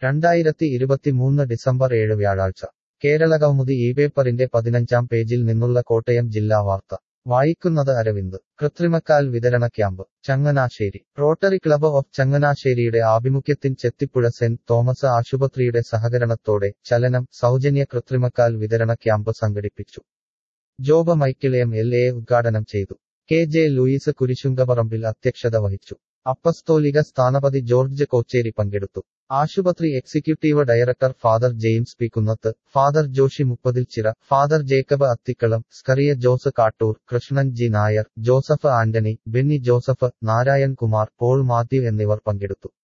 രണ്ടായിരത്തി ഇരുപത്തിമൂന്ന് ഡിസംബർ ഏഴ് വ്യാഴാഴ്ച കേരളകൗമുദി ഈ പേപ്പറിന്റെ പതിനഞ്ചാം പേജിൽ നിന്നുള്ള കോട്ടയം ജില്ലാ വാർത്ത വായിക്കുന്നത് അരവിന്ദ് കൃത്രിമക്കാൽ വിതരണ camp Changanassery rotary club of ചങ്ങനാശ്ശേരിയുടെ ആഭിമുഖ്യത്തിൽ ചെത്തിപ്പുഴ സെന്റ് തോമസ് ആശുപത്രിയുടെ സഹകരണത്തോടെ ചലനം സൗജന്യ കൃത്രിമക്കാൽ വിതരണ ക്യാമ്പ് സംഘടിപ്പിച്ചു Job Michael M L A ഉദ്ഘാടനം ചെയ്തു കെ ജെ ലൂയിസ് കുരിശുങ്കപറമ്പിൽ അധ്യക്ഷത വഹിച്ചു അപ്പസ്തോലിക സ്ഥാനപതി ജോർജ് കോച്ചേരി പങ്കെടുത്തു ആശുപത്രി executive director father James P Kunnath father Joshy മുപ്പതിൽ ചിറ father Jacob Athikkalam Scaria Jose Kattoor Krishnan G Nair Joseph Antony Benny Joseph Narayan Kumar Paul Mathew എന്നിവർ പങ്കെടുത്തു